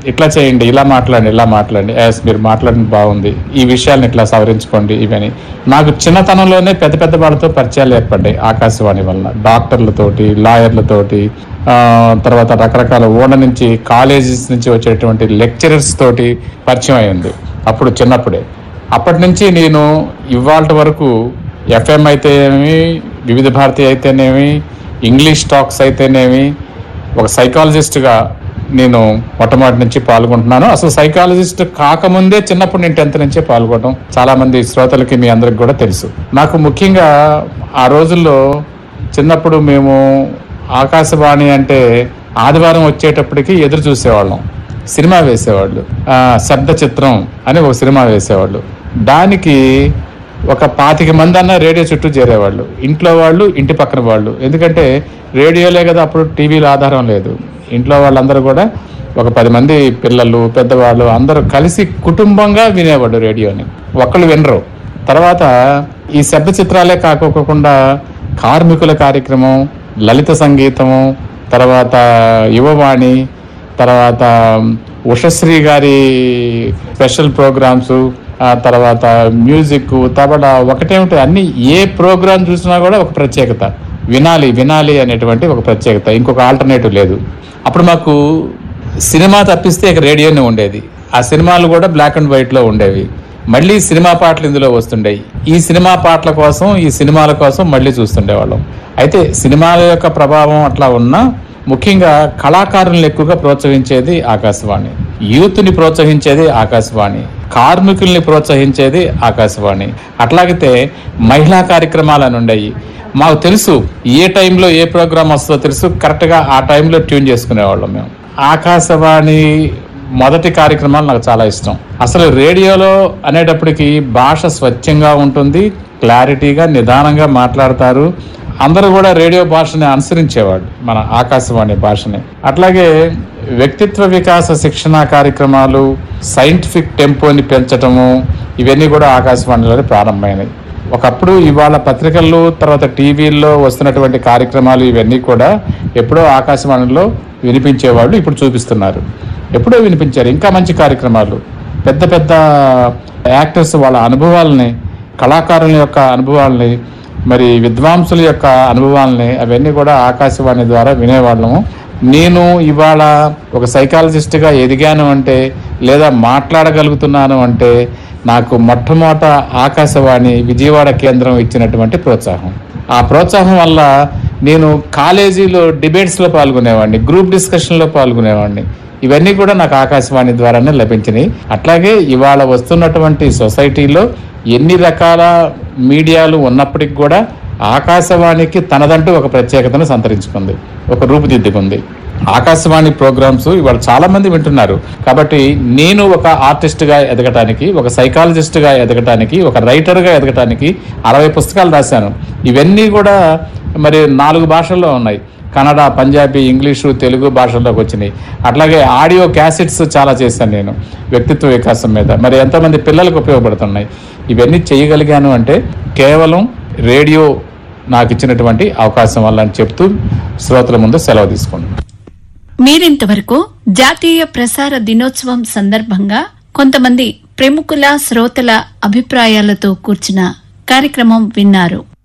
ఇట్లా చేయండి ఇలా మాట్లాడండి ఇలా మాట్లాడండి యాస్ మీరు మాట్లాడింది బాగుంది ఈ విషయాలను ఇట్లా సవరించుకోండి ఇవని నాకు చిన్నతనంలోనే పెద్ద పెద్ద వాళ్ళతో పరిచయాలు ఏర్పడ్డాయి ఆకాశవాణి వలన డాక్టర్లతోటి లాయర్లతోటి ఆ, తర్వాత రకరకాల ఓడ నుంచి కాలేజెస్ నుంచి వచ్చేటువంటి లెక్చరర్స్ తోటి పరిచయం అయింది అప్పుడు చిన్నప్పుడే అప్పటి నుంచి నేను ఇవాళ వరకు ఎఫ్ఎం అయితేనేమి వివిధ భారతి అయితేనేమి ఇంగ్లీష్ టాక్స్ అయితేనేమి ఒక సైకాలజిస్ట్గా నేను మొట్టమొదటి నుంచి పాల్గొంటున్నాను అసలు సైకాలజిస్ట్ కాకముందే చిన్నప్పుడు నేను టెన్త్ నుంచే పాల్గొనడం చాలా మంది శ్రోతలకి మీ అందరికి కూడా తెలుసు నాకు ముఖ్యంగా ఆ రోజుల్లో చిన్నప్పుడు మేము ఆకాశవాణి అంటే ఆదివారం వచ్చేటప్పటికి ఎదురు చూసేవాళ్ళం సినిమా వేసేవాళ్ళు ఆ, శబ్ద చిత్రం అని ఒక సినిమా వేసేవాళ్ళు దానికి ఒక పాతిక మంది అన్న రేడియో చుట్టూ చేరేవాళ్ళు ఇంట్లో వాళ్ళు ఇంటి పక్కన వాళ్ళు ఎందుకంటే రేడియోలే కదా అప్పుడు టీవీలో ఆధారం లేదు ఇంట్లో వాళ్ళందరూ కూడా ఒక పది మంది పిల్లలు పెద్దవాళ్ళు అందరూ కలిసి కుటుంబంగా వినేవాళ్ళు రేడియోని ఒక్కళ్ళు వినరు తర్వాత ఈ శబ్ద చిత్రాలే కాకోకుండా కార్మికుల కార్యక్రమం లలిత సంగీతము తర్వాత యువవాణి తర్వాత ఉషశ్రీ గారి స్పెషల్ ప్రోగ్రామ్స్ ఆ తర్వాత మ్యూజిక్ తబలా ఒకటేమిటి అన్ని ఏ ప్రోగ్రామ్ చూసినా కూడా ఒక ప్రత్యేకత వినాలి వినాలి అనేటువంటి ఒక ప్రత్యేకత ఇంకొక ఆల్టర్నేటివ్ లేదు అప్పుడు మాకు సినిమా తప్పిస్తే ఇక రేడియోనే ఉండేది ఆ సినిమాలు కూడా బ్లాక్ అండ్ వైట్ లో ఉండేవి మళ్ళీ సినిమా పాటలు ఇందులో వస్తుండేవి ఈ సినిమా పాటల కోసం ఈ సినిమాల కోసం మళ్ళీ చూస్తుండేవాళ్ళం అయితే సినిమాల యొక్క ప్రభావం అట్లా ఉన్నా ముఖ్యంగా కళాకారులను ఎక్కువగా ప్రోత్సహించేది ఆకాశవాణి యూత్ని ప్రోత్సహించేది ఆకాశవాణి కార్మికుల్ని ప్రోత్సహించేది ఆకాశవాణి అట్లాగితే మహిళా కార్యక్రమాలు అని ఉండేవి మాకు తెలుసు ఏ టైంలో ఏ ప్రోగ్రామ్ వస్తుందో తెలుసు కరెక్ట్గా ఆ టైంలో ట్యూన్ చేసుకునేవాళ్ళం మేము ఆకాశవాణి మొదటి కార్యక్రమాలు నాకు చాలా ఇష్టం అసలు రేడియోలో అనేటప్పటికి భాష స్వచ్ఛంగా ఉంటుంది క్లారిటీగా నిదానంగా మాట్లాడతారు అందరూ కూడా రేడియో భాషని అనుసరించేవాడు మన ఆకాశవాణి భాషని అట్లాగే వ్యక్తిత్వ వికాస శిక్షణ కార్యక్రమాలు సైంటిఫిక్ టెంపోని పెంచటము ఇవన్నీ కూడా ఆకాశవాణిలోనే ప్రారంభమైనవి ఒకప్పుడు ఇవాళ పత్రికల్లో తర్వాత టీవీల్లో వస్తున్నటువంటి కార్యక్రమాలు ఇవన్నీ కూడా ఎప్పుడో ఆకాశవాణిలో వినిపించేవాళ్ళు ఇప్పుడు చూపిస్తున్నారు ఎప్పుడో వినిపించారు ఇంకా మంచి కార్యక్రమాలు పెద్ద పెద్ద యాక్టర్స్ వాళ్ళ అనుభవాలని కళాకారుల యొక్క అనుభవాలని మరి విద్వాంసుల యొక్క అనుభవాలని అవన్నీ కూడా ఆకాశవాణి ద్వారా వినేవాళ్ళము నేను ఇవాళ ఒక సైకాలజిస్ట్గా ఎదిగాను అంటే లేదా మాట్లాడగలుగుతున్నాను అంటే నాకు మొట్టమొదట ఆకాశవాణి విజయవాడ కేంద్రం ఇచ్చినటువంటి ప్రోత్సాహం ఆ ప్రోత్సాహం వల్ల నేను కాలేజీలో డిబేట్స్లో పాల్గొనేవాడిని గ్రూప్ డిస్కషన్లో పాల్గొనేవాడిని ఇవన్నీ కూడా నాకు ఆకాశవాణి ద్వారానే లభించినాయి అట్లాగే ఇవాళ వస్తున్నటువంటి సొసైటీలో ఎన్ని రకాల మీడియాలు ఉన్నప్పటికి కూడా ఆకాశవాణికి తనదంటూ ఒక ప్రత్యేకతను సంతరించుకుంది ఒక రూపుదిద్దుకుంది ఆకాశవాణి ప్రోగ్రామ్స్ ఇవాళ చాలా మంది వింటున్నారు కాబట్టి నేను ఒక ఆర్టిస్ట్ గా ఎదగటానికి ఒక సైకాలజిస్ట్ గా ఎదగటానికి ఒక రైటర్ గా ఎదగటానికి అరవై పుస్తకాలు రాశాను ఇవన్నీ కూడా మరి నాలుగు భాషల్లో ఉన్నాయి కన్నడ పంజాబీ ఇంగ్లీషు తెలుగు భాషల్లోకి వచ్చినాయి అట్లాగే ఆడియో క్యాసెట్స్ చాలా చేశాను నేను వ్యక్తిత్వ వికాసం మీద మరి ఎంతమంది పిల్లలకు ఉపయోగపడుతున్నాయి ఇవన్నీ చేయగలిగాను అంటే కేవలం రేడియో నాకు ఇచ్చినటువంటి అవకాశం వల్ల అని చెప్తూ శ్రోతల ముందు సెలవు తీసుకుంటున్నాను మీరింతవరకు జాతీయ ప్రసార దినోత్సవం సందర్భంగా కొంతమంది ప్రముఖుల శ్రోతల అభిప్రాయాలతో కూర్చిన కార్యక్రమం విన్నారు